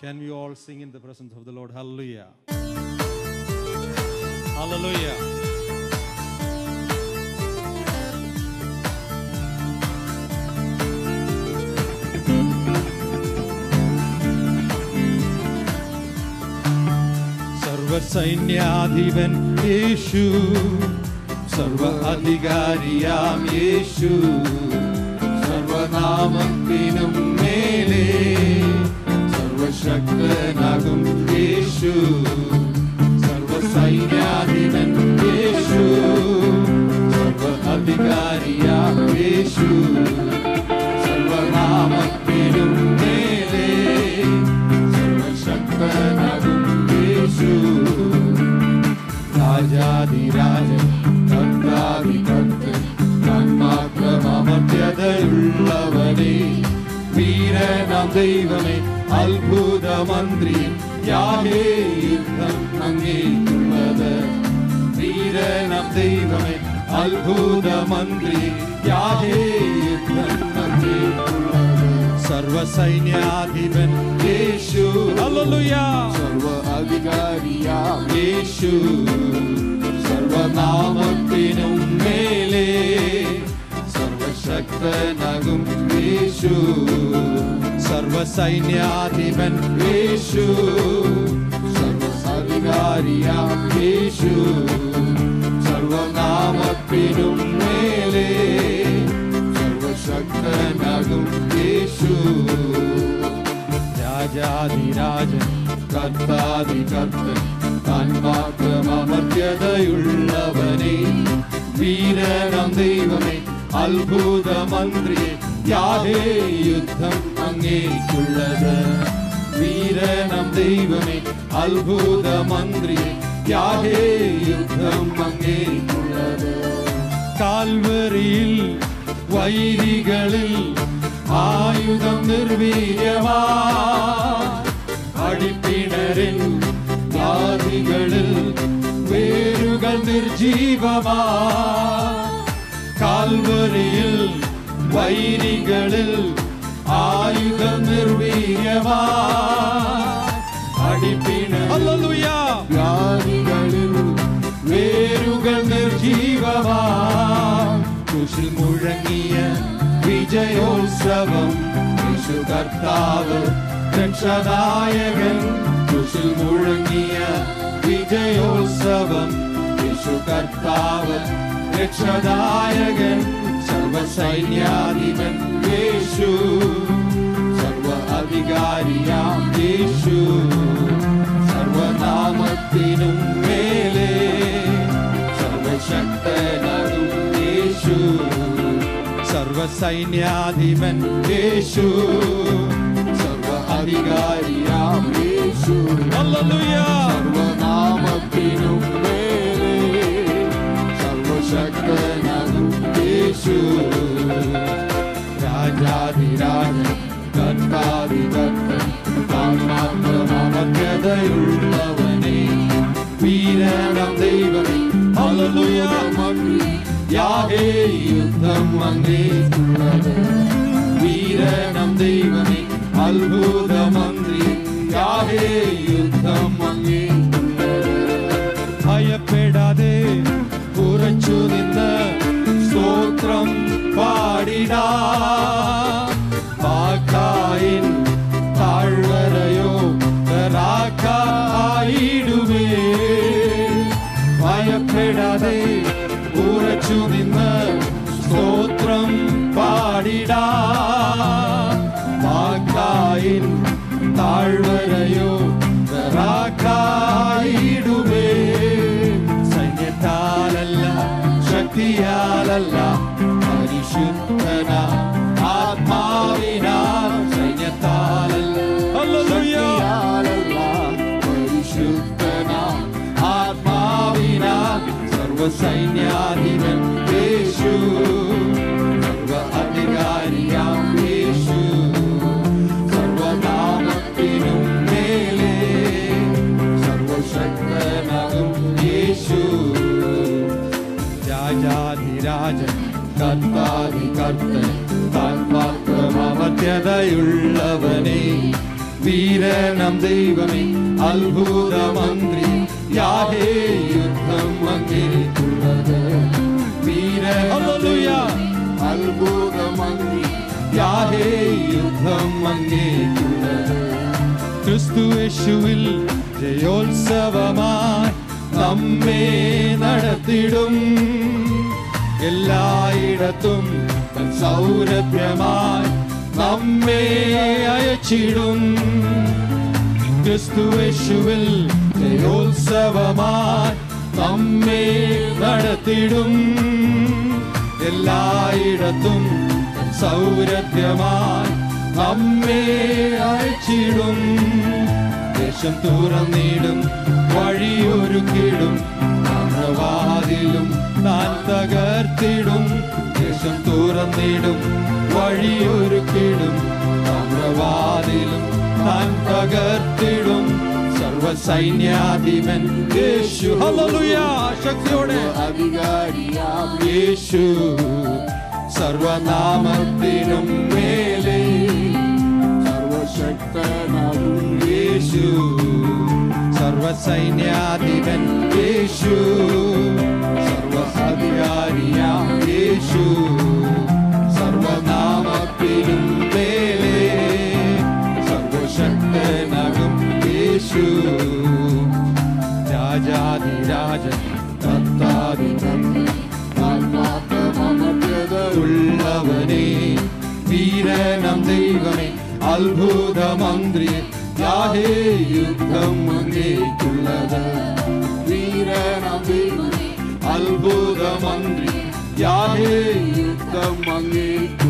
Can we all sing in the presence of the Lord? Hallelujah. Hallelujah. സർവസൈന്യാധിപൻ യേശു സർവ അധികാരിയാം യേശു സർവനാമത്തിനും മേലെ സർവശക്തനാകും യേശു സർവസൈന്യാധിപൻ യേശു സർവ അധികാരിയാം യേശു സർവനാമത്തിനും മേലെ സർവശക്തനാകും യേശു രാജാതിരാജൻ കർത്താതികർത്തൻ താൻ മാത്രം അമർത്യതയുള്ളവനെ വീരനാം ദൈവമേ അത്ഭുത മന്ത്രി യാഹേ യുദ്ധം അങ്ങേക്കുള്ളത് വീരനാം ദൈവമേ അത്ഭുത മന്ത്രി യാഹേ യുദ്ധം അങ്ങേക്കുള്ളത് സർവസൈന്യാധിപൻ യേശു ഹല്ലേലൂയ സർവ അധികാരിയാം യേശു സർവനാമത്തിനും മേലെ സർവശക്തനാകും യേശു സർവസൈന്യാധിപൻ യേശു സർവസധികാരിയാം യേശു സർവനാമത്തിനും മേലെ സർവശക്തനാകും യേശു രാജാതിരാജൻ കർത്താതികർത്തൻ താൻ മാത്രം അമർത്യതയുള്ളവനെ വീരനം ദൈവമേ അത്ഭുത മന്ത്രി യാഹേ യുദ്ധം അങ്ങേക്കുള്ളത് വീരനം ദൈവമേ അത്ഭുത മന്ത്രി യാഹേ യുദ്ധം അങ്ങേക്കുള്ളത് കാൽവറിയിൽ വൈരികളിൽ ആയുധം നിർവീര്യമാ അടിപ്പിണരിൽ വ്യാധികളിൽ വേരുകൾ നിർജീവമാ കാൽവറിയിൽ വൈരികളിൽ ആയുധം നിർവീര്യമാ അടിപ്പിണ വ്യാധികളിൽ വേരുകൾ നിർജീവമാ കുശിൽ മുഴങ്ങിയ വിജയോത്സവം യേശു കർത്താവ് രക്ഷനായകൻ കുശിൽ മുഴങ്ങിയ വിജയോത്സവം യേശു കർത്താവ് രക്ഷനായകൻ സർവസൈന്യാധിപൻ യേശു സർവ അധികാരിയാം യേശു സർവനാമത്തിനും മേലെ സർവശക്തനാകും യേശു സർവസൈന്യാധിപൻ യേശു സർവ അധികാരിയാം യേശു സർവനാമത്തിനും മേലെ സർവശക്തനാകും യേശു രാജാതിരാജൻ കർത്താതികർത്തൻ താൻ മാത്രം അമർത്യതയുള്ളവനെ വീരണം ദൈവമേ ഹല്ലേലൂയ യാഹേ യുദ്ധം അങ്ങേക്കുള്ളത് വീരണം ദൈവമേ അത്ഭുത മന്ത്രി യാഹേ യുദ്ധം അങ്ങേക്കുള്ളത് ഭയപ്പെടാതെ ഉറച്ചു നിന്ന് സ്തോത്രം പാടിടാ വാക്കായിൻ താഴ്വരയോ റാക്കായിടുവേ ഭയപ്പെടാതെ ഉറച്ചു നിന്ന് സ്തോത്രം പാടിടാ വാക്കായിൻ താഴ്വരയോ റാക്കായിടുവേ സൈന്യത്താലല്ല ശക്തിയാലല്ല പരിശുദ്ധന ആത്മാവിനാൽ സൈന്യത്താലല്ല ശക്തിയാലല്ല പരിശുദ്ധന ആത്മാവിനാൽ സർവസൈന്യാധിപൻ യേശു സർവ അധികാരിയാം യേശു സർവനാമത്തിനും മേലെ സർവശക്തനാകും യേശു രാജാധിരാജൻ കർത്താതികർത്തൻ താൻ മാത്രം അമർത്യതയുള്ളവനെ വീരനം ദൈവമേ അത്ഭുത മന്ത്രി യാഹേ യുദ്ധം അങ്ങേക്കുള്ളത് വീരനം Hallelujah. അത്ഭുത മന്ത്രി യാഹേ യുദ്ധം അങ്ങേക്കുള്ളത് ക്രിസ്തു യേശുവിൽ ജയോത്സവമായി നമ്മെ നടത്തിടും എല്ലായിടത്തും തൻ സൗരഭ്യമായി നമ്മെ അയച്ചിടും ക്രിസ്തു യേശുവിൽ ജയോത്സവമായി നമ്മെ നടത്തിടും എല്ലായിടത്തും തൻ സൗരഭ്യമായി നമ്മെ അയച്ചിടും ദേശം തുറന്നിടും വഴിയൊരുക്കിടും വാതിലും താൻ തകർത്തിടും ദേശം തുറന്നിടും വഴിയൊരുക്കിടും വാതിലും താൻ തകർത്തിടും സർവസൈന്യാധിപൻ യേശു ഹല്ലേലൂയ ശക്തിയോടെ അധികാരിയാം യേശു സർവനാമത്തിനും മേലെ സർവശക്തനാകും യേശു സർവസൈന്യാധിപൻ യേശു സർവസധികാരിയാം യേശു സർവനാമത്തിനും മേലെ സർവശക്തനാകും യേശു രാജാതിരാജൻ കർത്താതികൻ ഉള്ളവനെ വീരനം ദൈവമേ അത്ഭുത മന്ത്രി യാഹേ യുദ്ധം അങ്ങേക്കുള്ളത് വീരനം ദൈവമേ അത്ഭുത മന്ത്രി യാഹേ യുദ്ധം അങ്ങേക്കുള്ളത്